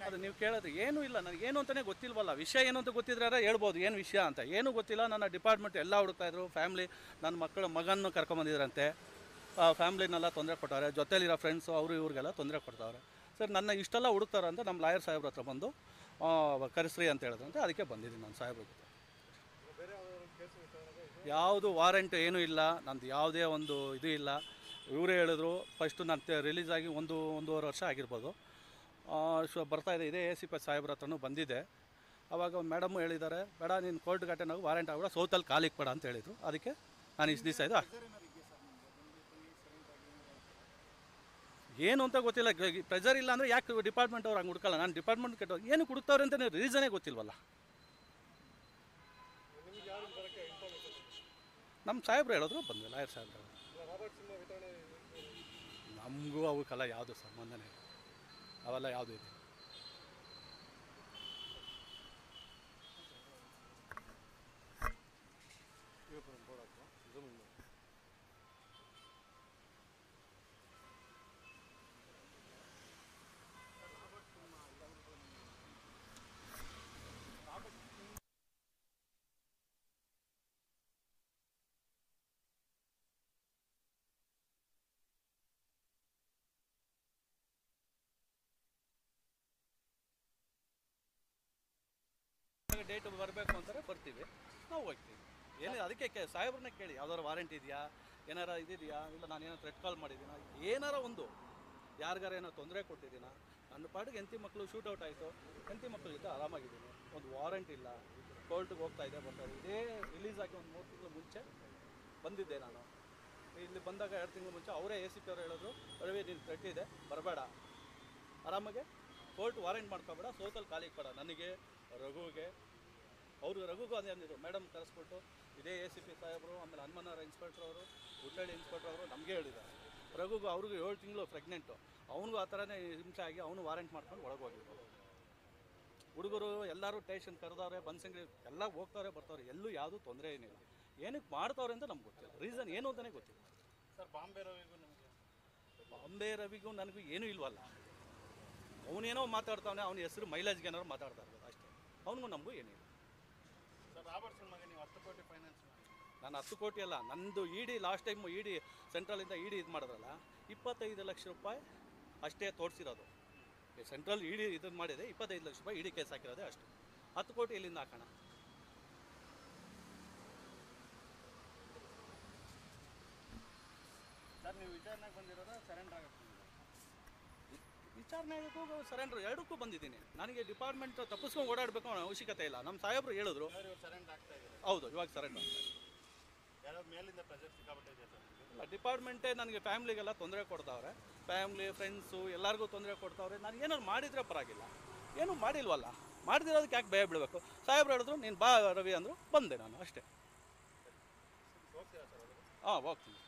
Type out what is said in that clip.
ಅದು ನೀವು ಕೇಳಿದ್ರೆ ಏನೂ ಇಲ್ಲ ನನಗೆ ಏನು ಅಂತಲೇ ಗೊತ್ತಿಲ್ವಲ್ಲ ವಿಷಯ ಏನು ಅಂತ ಗೊತ್ತಿದ್ರೆ ಹೇಳ್ಬೋದು ಏನು ವಿಷಯ ಅಂತ ಏನೂ ಗೊತ್ತಿಲ್ಲ ನನ್ನ ಡಿಪಾರ್ಟ್ಮೆಂಟ್ ಎಲ್ಲ ಹುಡುಕ್ತಾಯಿದ್ರು ಫ್ಯಾಮ್ಲಿ ನನ್ನ ಮಕ್ಕಳ ಮಗನ್ನು ಕರ್ಕೊಂಬಂದಿದ್ರಂತೆ ಫ್ಯಾಮ್ಲಿನೆಲ್ಲ ತೊಂದರೆ ಕೊಟ್ಟವ್ರೆ ಜೊತೆಲಿರೋ ಫ್ರೆಂಡ್ಸು ಅವರು ಇವ್ರಿಗೆಲ್ಲ ತೊಂದರೆ ಕೊಡ್ತಾವ್ರೆ ಸರ್ ನನ್ನ ಇಷ್ಟೆಲ್ಲ ಹುಡುಕ್ತಾರೆ ಅಂತ ನಮ್ಮ ಲಾಯರ್ ಸಾಹೇಬ್ರ ಹತ್ರ ಬಂದು ಆ, ಕರೆಸ್ರಿ ಅಂತ ಹೇಳಿದ್ರಂತೆ ಅದಕ್ಕೆ ಬಂದಿದ್ದೀನಿ ನಾನು ಸಾಹೇಬ್ರ ಜೊತೆ ಯಾವುದು ವಾರೆಂಟ್ ಏನೂ ಇಲ್ಲ ನಂದು ಯಾವುದೇ ಒಂದು ಇದು ಇಲ್ಲ ಇವರೇ ಹೇಳಿದ್ರು ಫಸ್ಟು ನಾನು ರಿಲೀಸ್ ಆಗಿ ಒಂದು ಒಂದೂವರೆ ವರ್ಷ ಆಗಿರ್ಬೋದು ಆ, ಶು ಬರ್ತಾ ಇದೆ ಇದೇ ಎ ಸಿ ಪಿ ಸಾಹೇಬ್ರ ಹತ್ರನೂ ಬಂದಿದೆ ಆವಾಗ ಮೇಡಮ್ ಹೇಳಿದ್ದಾರೆ ಬೇಡ ನೀನು ಕೋರ್ಟ್ ಘಾಟೆ ನಾವು ವಾರೆಂಟ್ ಆಗ್ಬೇಡ ಸೌತಲ್ಲಿ ಕಾಲಿಗೆ ಬೇಡ ಅಂತ ಹೇಳಿದರು ಅದಕ್ಕೆ ನಾನು ಇಷ್ಟು ದಿವಸ ಇದು ಏನು ಅಂತ ಗೊತ್ತಿಲ್ಲ ಪ್ರೆಜರ್ ಇಲ್ಲ ಅಂದರೆ ಯಾಕೆ ಡಿಪಾರ್ಟ್ಮೆಂಟ್ ಅವ್ರು ಹಂಗೆ ಹುಡ್ಕಲ್ಲ ನಾನು ಡಿಪಾರ್ಟ್ಮೆಂಟ್ ಕೆಟ್ಟ ಏನು ಹುಡುಕ್ತಾವ್ರೆ ಅಂತ ರೀಸನೇ ಗೊತ್ತಿಲ್ವಲ್ಲ ನಮ್ಮ ಸಾಹೇಬ್ರು ಹೇಳಿದ್ರು ಬಂದು ಲಾಯರ್ ಸಾಹೇಬ್ರು ನಮಗೂ ಅವಕ್ಕೆಲ್ಲ ಯಾವುದು ಸಂಬಂಧನೇ ಇಲ್ಲ ಅವೆಲ್ಲ ಯಾವುದು ಇದೆ ಡೇಟ್ ಬರಬೇಕು ಅಂತಾರೆ ಬರ್ತೀವಿ ನಾವು ಹೋಗ್ತೀವಿ ಏನು ಅದಕ್ಕೆ ಕೇ ಸಾಹೇಬ್ರನ್ನ ಕೇಳಿ ಯಾವ್ದಾರು ವಾರಂಟ್ ಇದೆಯಾ ಏನಾರ ಇದಿದೆಯಾ ಇಲ್ಲ ನಾನು ಏನೋ ಥ್ರೆಟ್ ಕಾಲ್ ಮಾಡಿದ್ದೀನ ಏನಾರ ಒಂದು ಯಾರಿಗಾರ ಏನೋ ತೊಂದರೆ ಕೊಟ್ಟಿದ್ದೀನ ನನ್ನ ಪಾಡಿಗೆ ಎಂತಿ ಮಕ್ಕಳು ಶೂಟೌಟ್ ಆಯಿತು ಎಂತಿ ಮಕ್ಕಳ ಜೊತೆ ಆರಾಮಾಗಿದ್ದೀನಿ ಒಂದು ವಾರಂಟ್ ಇಲ್ಲ ಕೋರ್ಟ್ಗೆ ಹೋಗ್ತಾ ಇದೆ ಬರ್ತಾರೆ ಇದೇ ರಿಲೀಸ್ ಆಗಿ ಒಂದು ಮೂರು ತಿಂಗಳು ಮುಂಚೆ ಬಂದಿದ್ದೆ ನಾನು ಇಲ್ಲಿ ಬಂದಾಗ ಎರಡು ತಿಂಗಳು ಮುಂಚೆ ಅವರೇ ಎ ಸಿ ಪಿ ಅವರು ಹೇಳಿದ್ರು ರವಿ ನೀನು ಥ್ರೆಟ್ ಇದೆ ಬರಬೇಡ ಆರಾಮಾಗೆ ಕೋರ್ಟ್ ವಾರೆಂಟ್ ಮಾಡ್ಕೋಬೇಡ ಸೋತಲ್ಲಿ ಖಾಲಿ ಕೊಡ ನನಗೆ ರಘುಗೆ ಅವರು ರಘುಗೂ ಅದೇ ಅಂದಿದ್ರು ಮೇಡಮ್ ಕರೆಸ್ಬಿಟ್ಟು ಇದೇ ಎ ಸಿ ಪಿ ಸಾಹೇಬರು ಆಮೇಲೆ ಹನುಮನವರ ಇನ್ಸ್ಪೆಕ್ಟರ್ ಅವರು ಹುಟ್ಟಳ್ಳಿ ಇನ್ಸ್ಪೆಕ್ಟರ್ ಅವರು ನಮಗೆ ಹೇಳಿದ್ದಾರೆ ರಘುಗೂ ಅವ್ರಿಗೂ ಏಳು ತಿಂಗಳು ಪ್ರೆಗ್ನೆಂಟು ಅವನಿಗೂ ಆ ಥರನೇ ಹಿಂಸೆ ಆಗಿ ಅವನು ವಾರೆಂಟ್ ಮಾಡ್ಕೊಂಡು ಒಳಗೆ ಹೋಗಿದ್ರು ಹುಡುಗರು ಎಲ್ಲರೂ ಟೇಷನ್ ಕರೆದವ್ರೆ ಬನ್ಸಂಗ್ರಿ ಎಲ್ಲ ಹೋಗ್ತವ್ರೆ ಬರ್ತಾವ್ರೆ ಎಲ್ಲೂ ಯಾವುದೂ ತೊಂದರೆ ಏನಿಲ್ಲ ಏನಕ್ಕೆ ಮಾಡ್ತಾವ್ರೆ ಅಂತ ನಮ್ಗೆ ಗೊತ್ತಿಲ್ಲ ರೀಸನ್ ಏನು ಅಂತಲೇ ಗೊತ್ತಿಲ್ಲ ಸರ್ ಬಾಂಬೆ ರವಿಗೂ ನಿಮಗೆ ಬಾಂಬೆ ರವಿಗೂ ನನಗೂ ಏನೂ ಇಲ್ವಲ್ಲ ಅವನೇನೋ ಮಾತಾಡ್ತಾವನೆ ಅವನ ಹೆಸರು ಮೈಲೇಜ್ಗೆ ಏನಾದ್ರು ಮಾತಾಡ್ತಾ ಇರ್ಬೋದು ಅಷ್ಟೇ ಅವನಿಗೂ ನಮಗೂ ಏನಿಲ್ಲ ಸರ್ ರಾಬರ್ಟ್ ಸಿನಿಮಾಗೆ ನೀವು ಹತ್ತು ಕೋಟಿ ಫೈನಾನ್ಸ್ ಮಾಡಿ ನಾನು ಹತ್ತು ಕೋಟಿ ಅಲ್ಲ ನಂದು ಇಡಿ ಲಾಸ್ಟ್ ಟೈಮ್ ಇಡಿ ಸೆಂಟ್ರಲಿಂದ ಇಡಿ ಇದು ಮಾಡಿದ್ರಲ್ಲ ಇಪ್ಪತ್ತೈದು ಲಕ್ಷ ರೂಪಾಯಿ ಅಷ್ಟೇ ತೋರಿಸಿರೋದು ಸೆಂಟ್ರಲ್ ಇಡಿ ಇದನ್ನು ಮಾಡಿದೆ ಇಪ್ಪತ್ತೈದು ಲಕ್ಷ ರೂಪಾಯಿ ಇಡಿ ಕೇಸ್ ಹಾಕಿರೋದೆ ಅಷ್ಟು ಹತ್ತು ಕೋಟಿ ಎಲ್ಲಿಂದ ಹಾಕೋಣ ಸರ್ ನೀವು ವಿಚಾರಣೆಗೆ ಬಂದಿರೋದು ಸರೆಂಡರ್ ಆಗಕ್ಕೆ ಬಂದಿರೋದು ವಿಚಾರಣೆಗೂ ಸರೆಂಡ್ರ್ ಎರಡಕ್ಕೂ ಬಂದಿದ್ದೀನಿ ನನಗೆ ಡಿಪಾರ್ಟ್ಮೆಂಟ್ ತಪ್ಪಿಸ್ಕೊಂಡು ಓಡಾಡಬೇಕು ಅನ್ನೋ ಅವಶ್ಯಕತೆ ಇಲ್ಲ ನಮ್ಮ ಸಾಹೇಬರು ಹೇಳಿದ್ರು ಸರ್ ಇವ್ರು ಸರೆಂಡರ್ ಆಗ್ತಾ ಇದ್ದಾರೆ ಹೌದು ಇವಾಗ ಸರೆಂಡರ್ ಯಾರೋ ಮೇಲಿಂದ ಪ್ರೆಜರ್ ಸಿಕ್ಕಾಬಿಟ್ಟೆ ಇದೆ ಸರ್ ನಿಮಗೆ ಡಿಪಾರ್ಟ್ಮೆಂಟೇ ನನಗೆ ಫ್ಯಾಮ್ಲಿಗೆಲ್ಲ ತೊಂದರೆ ಕೊಡ್ತಾವ್ರೆ ಫ್ಯಾಮ್ಲಿ ಫ್ರೆಂಡ್ಸು ಎಲ್ಲರಿಗೂ ತೊಂದರೆ ಕೊಡ್ತಾವ್ರೆ ನಾನು ಏನಾದ್ರು ಮಾಡಿದರೆ ಪರವಾಗಿಲ್ಲ ಏನೂ ಮಾಡಿಲ್ವಲ್ಲ ಮಾಡ್ದಿರೋದಕ್ಕೆ ಯಾಕೆ ಭಯ ಬಿಡಬೇಕು ಸಾಹೇಬ್ರು ಹೇಳಿದ್ರು ನೀನು ಬಾ ರವಿ ಅಂದರು ಬಂದೆ ನಾನು ಅಷ್ಟೇ ಹೋಗ್ತೀರಾ ಸರ್ ಒಳಗೆ ಹಾಂ ಹೋಗ್ತೀನಿ